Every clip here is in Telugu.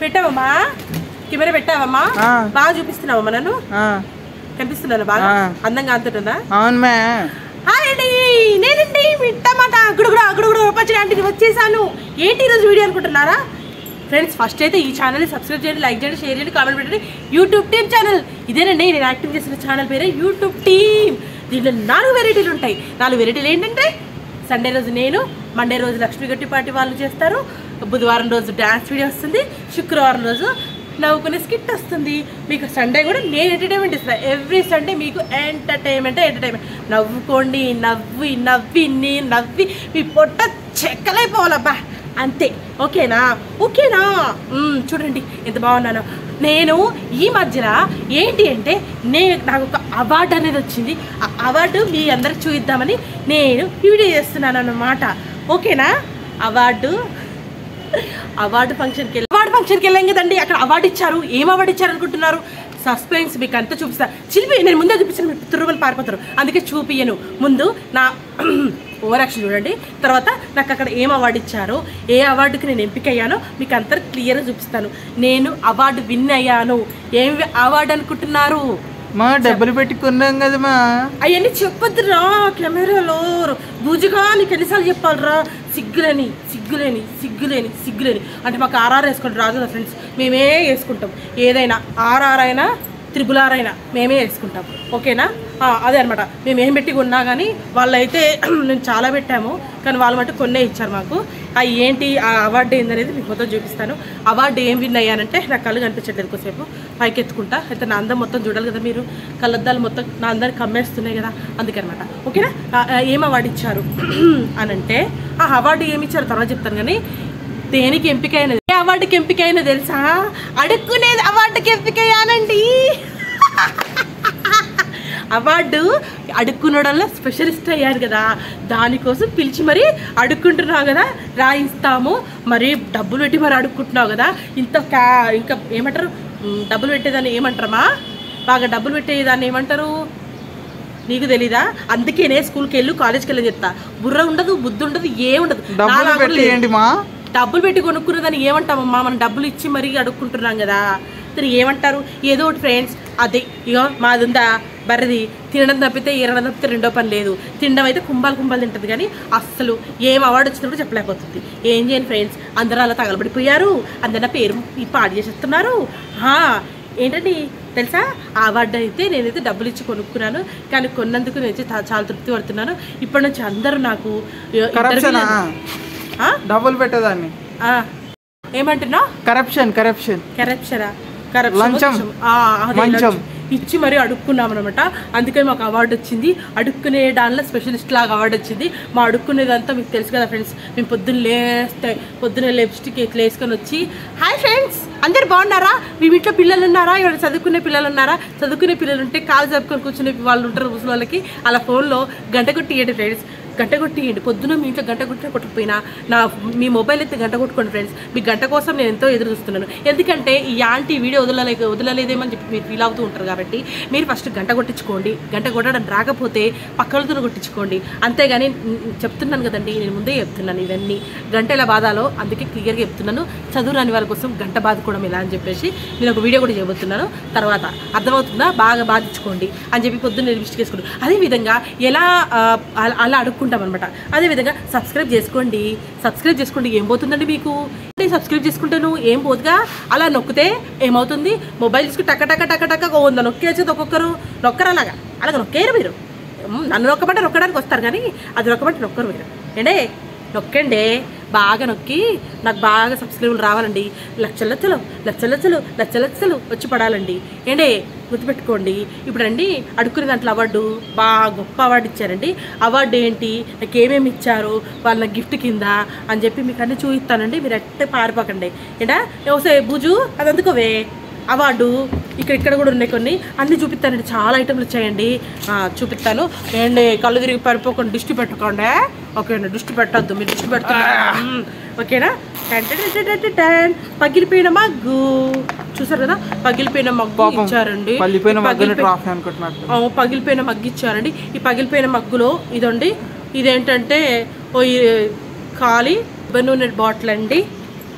పెట్టావమ్మా కెమెరా పెట్టావమ్మా ఆ. బాగా చూపిస్తున్నావమ్మా నన్ను ఆ, కనిపిస్తున్నాను బాగా ఆ. అందంగా అంతుంటుందా అవును మే హాయ్ అండి నేనండి మీ టమాటా గుడుగుడు గుడుగుడు పచ్చడి ఆంటీని వచ్చేసాను ఏంటి ఈరోజు వీడియో అనుకుంటున్నారా ఫ్రెండ్స్ ఫస్ట్ అయితే ఈ ఛానల్ని సబ్స్క్రైబ్ చేయండి లైక్ చేయండి షేర్ చేయండి కామెంట్ పెట్టండి యూట్యూబ్ టీమ్ ఛానల్ ఇదేనండి నేను యాక్టివ్ చేసిన ఛానల్ పేరే యూట్యూబ్ టీమ్ దీంట్లో నాలుగు వెరైటీలు ఉంటాయి నాలుగు వెరైటీలు ఏంటంటే సండే రోజు నేను మండే రోజు లక్ష్మీ గట్టి పార్టీ వాళ్ళు చేస్తారు బుధవారం రోజు డ్యాన్స్ వీడియో వస్తుంది శుక్రవారం రోజు నవ్వుకునే స్కిట్ వస్తుంది మీకు సండే కూడా నేను ఎంటర్టైన్మెంట్ ఇస్తాను ఎవ్రీ సండే మీకు ఎంటర్టైన్మెంట్ ఎంటర్టైన్మెంట్ నవ్వుకోండి నవ్వి నవ్వి నీ నవ్వి మీ పొట్ట చెక్కలైపోవాలబ్బా అంతే ఓకేనా ఓకేనా మ్మ్, చూడండి ఎంత బాగున్నాను నేను ఈ మధ్యలో ఏంటి అంటే నేను నాకు ఒక అవార్డు అనేది వచ్చింది ఆ అవార్డు మీ అందరికి చూపిద్దామని నేను వీడియో చేస్తున్నాను అన్నమాట ఓకేనా అవార్డు అవార్డు ఫంక్షన్కి వెళ్ళి అవార్డు ఫంక్షన్కి వెళ్ళాం కదండి అక్కడ అవార్డు ఇచ్చారు ఏం అవార్డు ఇచ్చారు అనుకుంటున్నారు సస్పెన్స్ మీకు అంతా చూపిస్తా చిలిపి నేను ముందే చూపిస్తాను మీరు తుర్రుమని పారిపోతారు అందుకే చూపియను ముందు నా ఓవర్ యాక్షన్ చూడండి తర్వాత నాకు అక్కడ ఏం అవార్డు ఇచ్చారో ఏ అవార్డుకి నేను ఎంపిక అయ్యానో మీకు అంతా క్లియర్గా చూపిస్తాను నేను అవార్డు విన్ అయ్యాను ఏం అవార్డు అనుకుంటున్నారు మా డబ్బులు పెట్టుకున్నాం కదా మా అవన్నీ చెప్పొద్దురా కెమెరాలో బూజుగా నీకు ఎన్నిసార్లు చెప్పాలిరా సిగ్గులేని సిగ్గులేని సిగ్గులేని సిగ్గులేని అంటే మాకు ఆర్ఆర్ వేసుకోండి రాదు కదా ఫ్రెండ్స్ మేమే వేసుకుంటాం ఏదైనా ఆర్ఆర్ అయినా త్రిబుల్ ఆర్ అయినా మేమే వేసుకుంటాం ఓకేనా ఆ, అదే అనమాట మేము ఏం పెట్టి కొన్నా కానీ వాళ్ళైతే మేము చాలా పెట్టాము కానీ వాళ్ళు మటు కొన్నే ఇచ్చారు మాకు ఆ ఏంటి ఆ అవార్డు ఏందనేది మీకు మొత్తం చూపిస్తాను అవార్డు ఏం విన్ అయ్యానంటే నా కళ్ళు కనిపించట్లేదు కొద్దిసేపు పైకి ఎత్తుకుంటా అయితే నా అందం మొత్తం చూడాలి కదా మీరు కళ్ళద్దాలు మొత్తం నా అందరికి కమ్మేస్తున్నాయి కదా అందుకనమాట ఓకేనా ఆ, ఆ, ఏం అవార్డు ఇచ్చారు అని అంటే ఆ అవార్డు ఏమి ఇచ్చారు తర్వాత చెప్తాను కానీ దేనికి ఎంపిక అయినది ఏ అవార్డుకి ఎంపిక అయినా తెలుసా అడుక్కునేది అవార్డుకి ఎంపిక అయ్యానండి అవార్డు అడుక్కునడంలో స్పెషలిస్ట్ అయ్యారు కదా దానికోసం పిలిచి మరీ అడుక్కుంటున్నావు కదా రాయిస్తాము మరి డబ్బులు పెట్టి మరి అడుక్కుంటున్నావు కదా ఇంత క్యా ఇంకా ఏమంటారు ఉమ్, డబ్బులు పెట్టేదాన్ని ఏమంటారమ్మా బాగా డబ్బులు పెట్టేదాన్ని ఏమంటారు నీకు తెలీదా అందుకేనే స్కూల్కి వెళ్ళు కాలేజ్కి వెళ్ళి చెప్తా బుర్ర ఉండదు బుద్ధి ఉండదు ఏ ఉండదు డబ్బులు నాలాగా లేదు. పెట్టేయండి మా డబ్బులు పెట్టి కొనుక్కున్నదని ఏమంటామమ్మా మనం డబ్బులు ఇచ్చి మరీ అడుక్కుంటున్నాం కదా మరి ఏమంటారు ఏదో ఒకటి ఫ్రెండ్స్ అదే ఇగో మాది ఉందా బర్రది తినడం తప్పితే ఏరడం తప్పితే రెండో పని లేదు తినడం అయితే కుంభాలు కుంభాలు తింటుంది కానీ అస్సలు ఏం అవార్డు వచ్చినప్పుడు చెప్పలేకపోతుంది ఏం చేయను ఫ్రెండ్స్ అందరూ అలా తగలబడిపోయారు అందరి నా పేరు ఈ పాడు చేసేస్తున్నారు హా, ఏంటండి తెలుసా ఆ అవార్డు అయితే నేనైతే డబ్బులు ఇచ్చి కొనుక్కున్నాను కానీ కొన్నందుకు నేను చాలా తృప్తి పడుతున్నాను ఇప్పటి నుంచి అందరూ నాకు కరప్షన్ ఆ? డబ్బులు పెట్టేదాన్ని ఆ, ఏమంటున్నావు కరప్షన్ కరప్షన్ కరప్షరా లంచం. మంచం. ఇచ్చి మరీ అడుక్కున్నాం అనమాట అందుకే మాకు అవార్డు వచ్చింది అడుక్కునే దానిలో స్పెషలిస్ట్ లాగా అవార్డు వచ్చింది మా అడుక్కునేదంతా మీకు తెలుసు కదా ఫ్రెండ్స్ మేము పొద్దున్న లేస్తే పొద్దున్న లిప్స్టిక్ ఇట్లా వేసుకొని వచ్చి హాయ్ ఫ్రెండ్స్ అందరు బాగున్నారా మీ ఇంట్లో పిల్లలు ఉన్నారా ఎవరైనా చదువుకునే పిల్లలు ఉన్నారా చదువుకునే పిల్లలు ఉంటే కాలు జరుపుకొని కూర్చునే వాళ్ళు ఉంటారు ముసలి వాళ్ళకి అలా ఫోన్లో గంట కొట్టియండి ఫ్రెండ్స్ గంట కొట్టియండి పొద్దున మీ ఇంట్లో గంట కొట్టిన కొట్టకపోయినా నా మీ మొబైల్ అయితే గంట కొట్టుకోండి ఫ్రెండ్స్ మీ గంట కోసం నేను ఎంతో ఎదురు చూస్తున్నాను ఎందుకంటే ఈ యాంటీ వీడియో వదలలే వదలలేదేమని చెప్పి మీరు ఫీల్ అవుతూ ఉంటారు కాబట్టి మీరు ఫస్ట్ గంట కొట్టించుకోండి గంట కొట్టడం రాకపోతే పక్కలతో కొట్టించుకోండి అంతేగాని న్- చెప్తున్నాను కదండి నేను ముందే చెప్తున్నాను ఇవన్నీ గంట ఎలా బాధాలో అందుకే క్లియర్గా చెప్తున్నాను చదువు రాని వాళ్ళ కోసం గంట బాదుకోవడం ఎలా అని చెప్పేసి నేను ఒక వీడియో కూడా చేయబోతున్నాను తర్వాత అర్థమవుతుందా బాగా బాధించుకోండి అని చెప్పి పొద్దున్న లిప్స్టిక్ వేసుకోండి అదేవిధంగా ఎలా ఆ, అలా- అలా అడుక్కుంటాం అనమాట అదేవిధంగా సబ్స్క్రైబ్ చేసుకోండి సబ్స్క్రైబ్ చేసుకోండి ఏం పోతుందండి మీకు నేను సబ్స్క్రైబ్ చేసుకుంటాను ఏం పోదుగా అలా నొక్కితే ఏమవుతుంది మొబైల్ తీసుకుని టక్క టక్క టక్క టక్క ఓ వంద నొక్కేసేది ఒక్కొక్కరు నొక్కరు అలాగా అలాగ నొక్కేరు మీరు ఉమ్, నన్ను నొక్కమంటే నొక్కడానికి వస్తారు కానీ అది నొక్కమంటే నొక్కరు మీరు ఏండే నొక్కండి బాగా నొక్కి నాకు బాగా సబ్స్క్రైబులు రావాలండి లక్షల లక్షలు లక్షల లక్షలు లక్షల లక్షలు వచ్చి పడాలండి ఏండే గుర్తుపెట్టుకోండి ఇప్పుడు అండి అడుక్కునే దాంట్లో అవార్డు బాగా గొప్ప అవార్డు ఇచ్చారండి అవార్డు ఏంటి నాకు ఏమేమి ఇచ్చారు వాళ్ళ గిఫ్ట్ కింద అని చెప్పి మీకు అన్నీ చూపిస్తానండి మీరు ఎట్టే పారిపోకండి ఏంటా ఒకసారి బుజు అది అందుకోవే అవార్డు ఇక్కడ ఇక్కడ కూడా ఉన్నాయి కొన్ని అన్నీ చూపిస్తానండి చాలా ఐటమ్లు వచ్చాయండి ఆ, చూపిస్తాను ఏంటి కళ్ళు తిరిగి పడిపోకుండా దృష్టి పెట్టుకోండి ఓకేనా దృష్టి పెట్టద్దు మీరు దృష్టి పెడుతున్నారు మ్మ్. ఓకేనా టన్ టన్ టన్ టన్ టన్ టన్. పగిలిపోయిన మగ్గు చూసారు కదా పగిలిపోయిన మగ్గు పాపం ఇచ్చారండి పల్లిపోయిన ఈ మగ్గని పగిలిపోయి- ట్రాఫీ అనుకుంటున్నట్టు ఆ, పగిలిపోయిన మగ్గు ఇచ్చారండి ఈ పగిలిపోయిన మగ్గులో ఇదండి ఇదేంటంటే ఓ ఈ ఖాళీ కొబ్బరి నూనె బాటిల్ అండి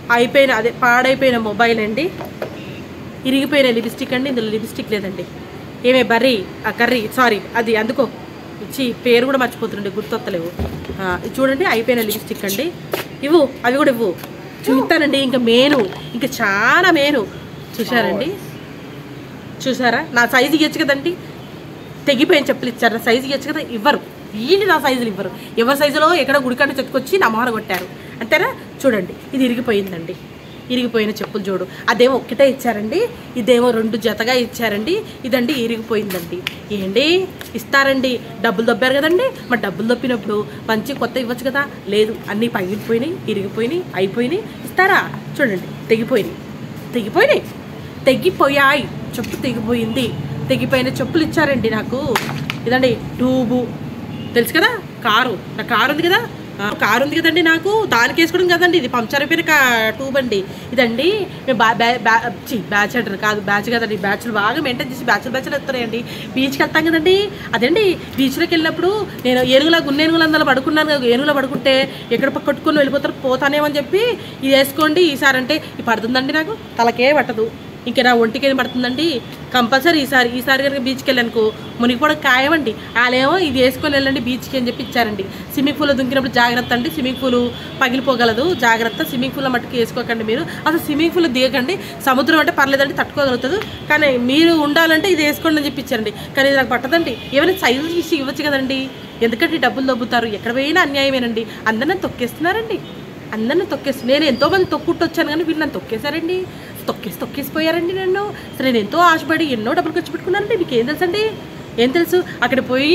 అయిపోయిన అదే పాడైపోయిన మొబైల్ అండి ఇరిగిపోయిన లిప్స్టిక్ అండి ఇందులో లిప్స్టిక్ లేదండి ఏమే బర్రీ ఆ కర్రీ సారీ అది అందుకో ఇచ్చి పేరు కూడా మర్చిపోతుండే గుర్తొత్తలేవు ఆ, ఇది చూడండి అయిపోయిన లిప్స్టిక్ అండి ఇవ్వు అవి కూడా ఇవ్వు చూస్తానండి ఇంకా మేను ఇంకా చాలా మేను చూసారండి చూసారా నా సైజు ఇవ్వచ్చు కదండి తెగిపోయిన చెప్పులు ఇచ్చారు నా సైజు ఇవ్వచ్చు కదా ఇవ్వరు వీళ్ళు నా సైజులు ఇవ్వరు ఎవరి సైజులో ఎక్కడ గుడికాడ చెట్టుకొచ్చి నా మొహన కొట్టారు అంతేనా చూడండి ఇది ఇరిగిపోయిందండి ఇరిగిపోయిన చెప్పులు చూడు అదేమో ఒక్కటే ఇచ్చారండి ఇదేమో రెండు జతగా ఇచ్చారండి ఇదండి ఇరిగిపోయిందండి ఏంటి ఇస్తారండి డబ్బులు దొబ్బారు కదండి మరి డబ్బులు దొప్పినప్పుడు మంచి కొత్త ఇవ్వచ్చు కదా లేదు అన్నీ పగిలిపోయినాయి ఇరిగిపోయినాయి అయిపోయినాయి ఇస్తారా చూడండి తెగిపోయినాయి తెగిపోయినాయి తెగిపోయాయి చెప్పు తెగిపోయింది తెగిపోయిన చెప్పులు ఇచ్చారండి నాకు ఇదండి ట్యూబు తెలుసు కదా కారు నా కారు ఉంది కదా ఆ, కారు ఉంది కదండి నాకు దానికి వేసుకోవడం కదండి ఇది పంచర్ అయిపోయిన కా ట్యూబ్ అండి ఇదండి మేము బా బ్యా బ్యా ఛీ, బ్యాచ్ అంటారు కాదు బ్యాచ్ కదండి బ్యాచ్లు బాగా మెయింటైన్ చేసి బ్యాచ్లు బ్యాచ్లు ఎత్తున్నాయండి బీచ్కి వెళ్తాం కదండి అదండి బీచ్లోకి వెళ్ళినప్పుడు నేను ఏనుగులా గున్నేనుగులు అందులో పడుకున్నాను కదా ఏనుగులో పడుకుంటే ఎక్కడ పక్క కొట్టుకొని వెళ్ళిపోతారు పోతానేమని చెప్పి ఇది వేసుకోండి ఈసారి అంటే ఇది పడుతుందండి నాకు తలకే పట్టదు ఇంకా నా ఒంటికి ఏం పడుతుందండి కంపల్సరీ ఈసారి ఈసారి కనుక బీచ్కి వెళ్ళానుకో మునిగిపోవడం ఖాయమండి వాళ్ళేమో ఇది వేసుకొని వెళ్ళండి బీచ్కి అని చెప్పి ఇచ్చారండి స్విమ్మింగ్ పూల్లో దుంకినప్పుడు జాగ్రత్త అండి స్విమ్మింగ్ పూల్ పగిలిపోగలదు జాగ్రత్త స్విమ్మింగ్ పూల్లో మట్టుకు వేసుకోకండి మీరు అసలు స్విమ్మింగ్ పూల్ దిగకండి సముద్రం అంటే పర్లేదండి తట్టుకోగలుగుతుంది కానీ మీరు ఉండాలంటే ఇది వేసుకోండి అని చెప్పి ఇచ్చారండి కానీ ఇది నాకు పట్టదండి ఏమైనా సైజు తీసి ఇవ్వచ్చు కదండి ఎందుకంటే ఈ డబ్బులు దొబ్బుతారు ఎక్కడ పోయినా అన్యాయమేనండి అందరిని తొక్కేస్తున్నారండి అందరిని తొక్కేసి నేను ఎంతో మంది తొక్కుంటూ వచ్చాను కానీ వీళ్ళు నన్ను తొక్కేశారండి తొక్కేసి తొక్కేసిపోయారండి నన్ను అసలు నేను ఎంతో ఆశపడి ఎన్నో డబ్బులు ఖర్చు పెట్టుకున్నానండి మీకు ఏం తెలుసండి ఏం తెలుసు అక్కడ పోయి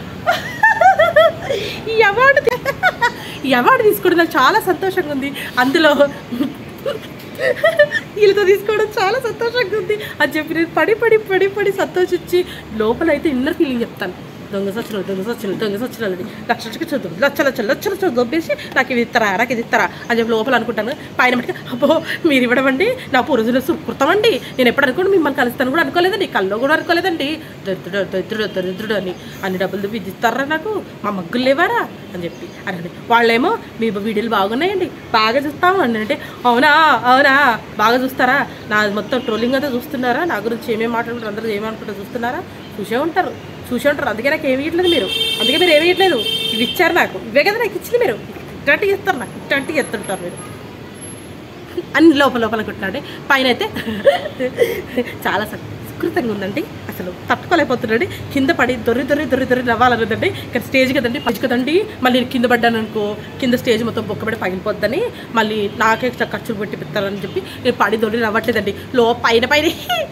ఈ అవార్డు తీ- ఈ అవార్డు తీసుకోవడం నాకు చాలా సంతోషంగా ఉంది అందులో వీళ్ళతో తీసుకోవడం చాలా సంతోషంగా ఉంది అని చెప్పి నేను పడి పడి పడి పడి సంతోషించి లోపల అయితే ఇన్నర్ ఫీలింగ్ చెప్తాను దొంగ సచ్చినలు దొంగ సచ్చినలు దొంగ సచ్చినలు అని లక్ష లక్ష చూద్దాం లక్ష లక్ష లక్ష లక్ష దొబ్బేసి నాకు ఇది ఇస్తారా నాకు ఇది ఇస్తారా అని చెప్పి లోపల అనుకుంటాను పైన మటుకు అబ్బో మీరు ఇవ్వడం అండి నా పూర్వజుల సుకృతం అండి నేను ఎప్పుడు అనుకోండి మిమ్మల్ని కలుస్తాను కూడా అనుకోలేదండి కల్లో కూడా అనుకోలేదండి దరిద్రుడు దరిద్రుడు దరిద్రుడు అని అన్ని డబ్బులు ఇది ఇస్తారా నాకు మా మగ్గులు లేవారా అని చెప్పి అని వాళ్ళేమో మీ వీడియోలు బాగున్నాయండి బాగా చూస్తాము అని అంటే అవునా అవునా బాగా చూస్తారా నా మొత్తం ట్రోలింగ్ అంతా చూస్తున్నారా నా గురించి ఏమేమి మాట్లాడుకుంటారు అందరూ ఏమనుకుంటారు చూస్తున్నారా చూసే ఉంటారు చూసే ఉంటారు అందుకే నాకు ఏమి ఇవ్వట్లేదు మీరు అందుకే మీరు ఏమి ఇవ్వట్లేదు ఇవి ఇచ్చారు నాకు ఇవే కదా నాకు ఇచ్చింది మీరు ఇట్లాంటివి ఇస్తారు నాకు ఇట్లాంటివి ఎత్తుంటారు మీరు అన్ని లోపల లోపల కుట్టాడు పైన అయితే చాలా సుకృతంగా ఉందండి అసలు తట్టుకోలేకపోతున్నాడు కింద పడి దొర్రి దొర్రి దొర్రి దొర్రి నవ్వాలన్నదండి ఇక్కడ స్టేజ్ కదండి పచ్చి కదండి మళ్ళీ నేను కింద పడ్డాను అనుకో కింద స్టేజ్ మొత్తం బొక్కబడి పగిలిపోద్దని మళ్ళీ నాకే చ- ఖర్చులు పెట్టి పెడతారని చెప్పి నేను పడి దొర్రి నవ్వట్లేదండి లో పైన పైన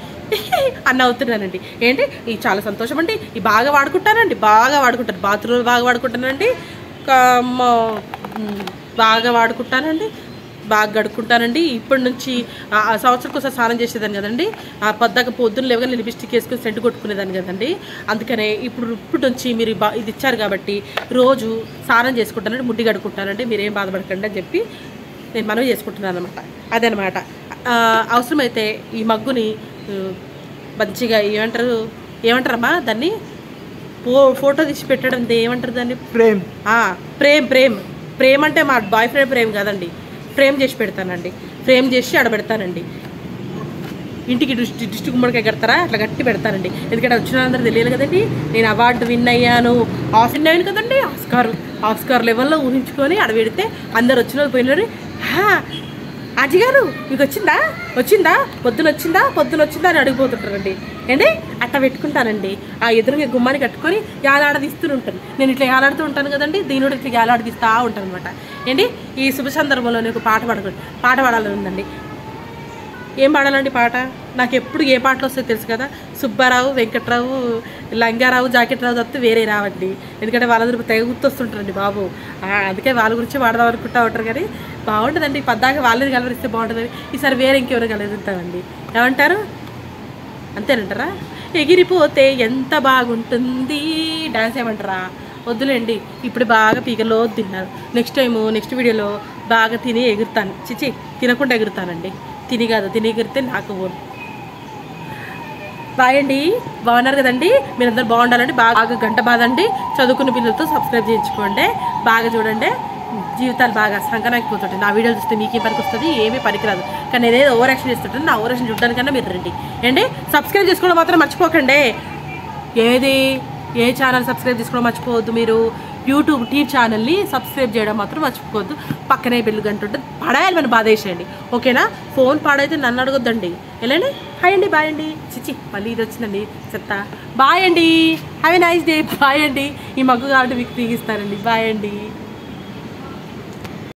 అన్న అవుతున్నానండి ఏంటి ఇది చాలా సంతోషం అండి ఈ బాగా వాడుకుంటానండి బాగా వాడుకుంటాను బాత్రూమ్ బాగా వాడుకుంటానండి కా- మా- మ్, బాగా వాడుకుంటానండి బాగా గడుక్కుంటానండి ఇప్పటి నుంచి ఆ ఆ సంవత్సరం ఒకసారి స్నానం చేసేదాన్ని కదండి ఆ పొద్దాక పొద్దున్న లేవగానే లిప్స్టిక్ వేసుకొని సెంటు కొట్టుకునేదాన్ని కదండి అందుకనే ఇప్పుడు ఇప్పటి నుంచి మీరు బా ఇది ఇచ్చారు కాబట్టి రోజు స్నానం చేసుకుంటానండి ముడ్డి గడుక్కుంటానండి మీరేం బాధపడకండి అని చెప్పి నేను మనవి చేసుకుంటున్నాను అనమాట అదనమాట ఆ, అవసరమైతే ఈ మగ్గుని ఆ, మంచిగా ఏమంటారు ఏమంటారమ్మా దాన్ని ఫో ఫోటో తీసి పెట్టడం దే- ఏమంటారు దాన్ని ప్రేమ్ ఆ, ప్రేమ్ ప్రేమ్ ప్రేమ్ అంటే మా బాయ్ ఫ్రెండ్ ప్రేమ్ కాదండి ఫ్రేమ్ చేసి పెడతానండి ఫ్రేమ్ చేసి ఆడ పెడతానండి ఇంటికి దృష్టి దృష్టి గుమ్మడికాయ కడతారా అట్లా గట్టి పెడతానండి ఎందుకంటే వచ్చిన వాళ్ళందరూ తెలియదు కదండి నేను అవార్డు విన్ అయ్యాను ఆఫ్ విన్ అయ్యాను కదండి ఆస్కార్ ఆస్కార్ లెవెల్లో ఊహించుకొని ఆడ పెడితే అందరు వచ్చిన వాళ్ళు పోయినారు "హా, ఆజీ గారు మీకు వచ్చిందా వచ్చిందా పొద్దున వచ్చిందా పొద్దున వచ్చిందా అని అడిగిపోతుంటారండి ఏంటి అట్లా పెట్టుకుంటానండి ఆ ఎదురుగా గుమ్మాన్ని కట్టుకొని యాలాడదీస్తూ ఉంటాను నేను ఇట్లా యాలాడుతూ ఉంటాను కదండి దీని ఇట్లా యాలాడదీస్తూ ఉంటాను అనమాట ఏంటి ఈ శుభ సందర్భంలో నేను ఒక పాట పాడుకో పాట పాడాలని ఉందండి ఏం పాడాలండి పాట నాకు ఎప్పుడు ఏ పాటలు వస్తాయో తెలుసు కదా సుబ్బారావు వెంకట్రావు లంగారావు జాకెట్రావు తప్పితే వేరే రావండి ఎందుకంటే వాళ్ళందరూ తెగ గుర్తొస్తుంటారండి బాబు ఆ, అందుకే వాళ్ళ గురించి పాడదాం అనుకుంటా ఉంటారు కానీ బాగుంటుందండి పద్దాక వాళ్ళని కలవరిస్తే బాగుంటుందని ఈసారి వేరే ఇంకెవరు కలవరిస్తామండి ఏమంటారు అంతేనంటారా ఎగిరిపోతే ఎంత బాగుంటుంది డాన్స్ ఏమంటారా వద్దులేండి ఇప్పుడు బాగా పీకలో తిన్నారు నెక్స్ట్ టైము నెక్స్ట్ వీడియోలో బాగా తిని ఎగురుతాను చిచి తినకుండా ఎగురుతానండి తిని కాదు తిని ఎగిరితే నాకు ఓన్ బాయ్ అండి బాగున్నారు కదండి మీరందరూ బాగుండాలండి బాగా గంట బాదండి చదువుకున్న పిల్లలతో సబ్స్క్రైబ్ చేయించుకోండి బాగా చూడండి జీవితాలు బాగా సంకనాకపోతుంటాయి నా వీడియోలు చూస్తే మీకేం పనికి వస్తుంది ఏమీ పనికిరాదు కానీ నేనేదో ఓవర్ యాక్షన్ చేస్తుంటాను నా ఓవర్ యాక్షన్ చూడడానికన్నా మీరు రండి ఏంటి సబ్స్క్రైబ్ చేసుకోవడం మాత్రం మర్చిపోకండి ఏది ఏ ఛానల్ సబ్స్క్రైబ్ చేసుకోవడం మర్చిపోవద్దు మీరు యూట్యూబ్ టీవీ ఛానల్ని సబ్స్క్రైబ్ చేయడం మాత్రం మర్చిపోవద్దు పక్కనే బెల్లు గంట ఉంటుంది పడాయాలి మన బాధ వేసేయండి ఓకేనా ఫోన్ పాడైతే నన్ను అడగొద్దండి వెళ్ళండి హాయ్ అండి బాయ్ అండి చిచ్చి మళ్ళీ ఇది వచ్చిందండి చెత్త బాయ్ అండి have a nice day bye అండి ఈ మగ్గు కాబట్టి మీకు తీగిస్తారండి బాయ్ అండి